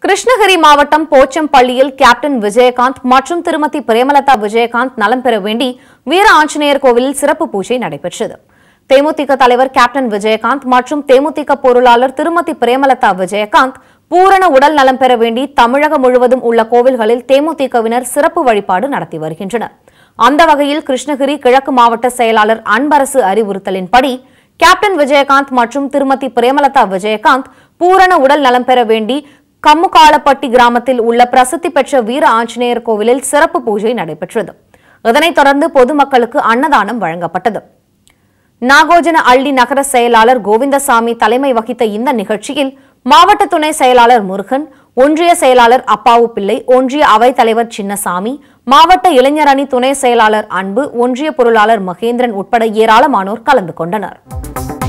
கிருஷ்ணகிரி மாவட்டம் போச்சம்பள்ளியில் கேப்டன் விஜயகாந்த் மற்றும் திருமதி பிரேமலதா விஜயகாந்த் நலம் பெற வேண்டி வீர ஆஞ்சநேயர் கோவிலில் சிறப்பு பூஜை நடைபெற்றது தேமுதிக தலைவர் கேப்டன் விஜயகாந்த் மற்றும் தேமுதிக பொருளாளர் திருமதி பிரேமலதா விஜயகாந்த் பூரண உடல் நலம் பெற வேண்டி தமிழகம் முழுவதும் உள்ள கோவில்களில் தேமுதிகவினர் சிறப்பு வழிபாடு நடத்தி வருகின்றனர் அந்த வகையில் கிருஷ்ணகிரி கிழக்கு மாவட்ட செயலாளர் அன்பரசு அறிவுறுத்தலின்படி கேப்டன் விஜயகாந்த் மற்றும் திருமதி பிரேமலதா விஜயகாந்த் பூரண உடல் நலம் பெற வேண்டி கம்முகாலப்பட்டி கிராமத்தில் உள்ள பிரசித்தி பெற்ற வீர ஆஞ்சநேயர் கோவிலில் சிறப்பு பூஜை நடைபெற்றது இதனைத் தொடர்ந்து பொதுமக்களுக்கு அன்னதானம் வழங்கப்பட்டது நாகோஜன அள்ளி நகர செயலாளர் கோவிந்தசாமி தலைமை வகித்த இந்த நிகழ்ச்சியில் மாவட்ட துணை செயலாளர் முருகன் ஒன்றிய செயலாளர் அப்பாவு பிள்ளை ஒன்றிய அவைத் தலைவர் சின்னசாமி மாவட்ட இளைஞர் அணி துணை செயலாளர் அன்பு ஒன்றிய பொருளாளர் மகேந்திரன் உட்பட ஏராளமானோர் கலந்து கொண்டனர்